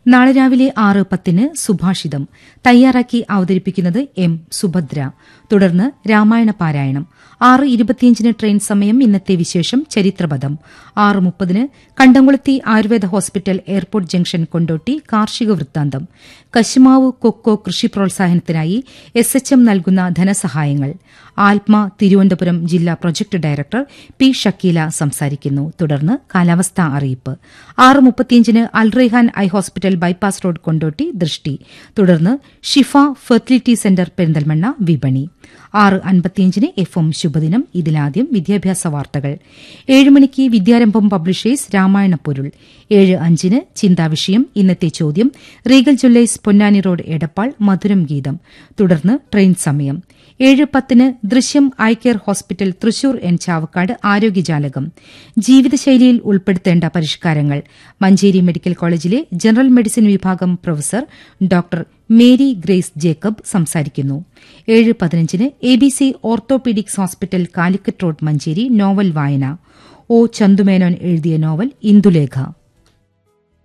നാളെ രാവിലെ ആറ് പത്തിന് സുഭാഷിതം തയ്യാറാക്കി അവതരിപ്പിക്കുന്നത് എം സുഭദ്ര തുടർന്ന് രാമായണ പാരായണം ആറ് ഇരുപത്തിയഞ്ചിന് ട്രെയിൻ സമയം ഇന്നത്തെ വിശേഷം ചരിത്രപഥം ആറ് മുപ്പതിന് Kandamkulathy Ayurveda hospital airport junction Kondotty കാർഷിക വൃത്താന്തം കശുമാവ് കൊക്കോ കൃഷി പ്രോത്സാഹനത്തിനായി എസ് എച്ച് എം നൽകുന്ന ധനസഹായങ്ങൾ ആത്മ തിരുവനന്തപുരം ജില്ലാ പ്രൊജക്ട് ഡയറക്ടർ പി ഷക്കീല സംസാരിക്കുന്നു തുടർന്ന് കാലാവസ്ഥാ അറിയിപ്പ് ആറ് മുപ്പത്തിയഞ്ചിന് Alrehan eye hospital bypass road Kondotty ദൃഷ്ടി തുടർന്ന് ഷിഫ ഫെർട്ടിലിറ്റി സെന്റർ പെരിന്തൽമണ്ണ വിപണി ആറ് അൻപത്തിയഞ്ചിന് എഫ് എം ശുഭദിനം ഇതിലാദ്യം വിദ്യാഭ്യാസ വാർത്തകൾ ഏഴ് മണിക്ക് വിദ്യാരംഭം പബ്ലിഷേഴ്സ് രാമായണ പൊരുൾ ഏഴ് അഞ്ചിന് ചിന്താവിഷയം ഇന്നത്തെ ചോദ്യം Regal jewellers Ponnani road Edappal മധുരം ഗീതം തുടർന്ന് ട്രെയിൻ സമയം ഏഴ് പത്തിന് ദൃശ്യം ഐ കെയർ ഹോസ്പിറ്റൽ തൃശൂർ എൻ ചാവക്കാട് ആരോഗ്യജാലകം ജീവിതശൈലിയിൽ ഉൾപ്പെടുത്തേണ്ട പരിഷ്കാരങ്ങൾ മഞ്ചേരി മെഡിക്കൽ കോളേജിലെ ജനറൽ മെഡിസിൻ വിഭാഗം പ്രൊഫസർ ഡോക്ടർ മേരി ഗ്രേസ് ജേക്കബ് സംസാരിക്കുന്നു ഏഴ് പതിനഞ്ചിന് A B C orthopaedics hospital Calicut road Manjeri novel വായന ഒ ചന്തുമേനോൻ എഴുതിയ നോവൽ ഇന്ദുലേഖ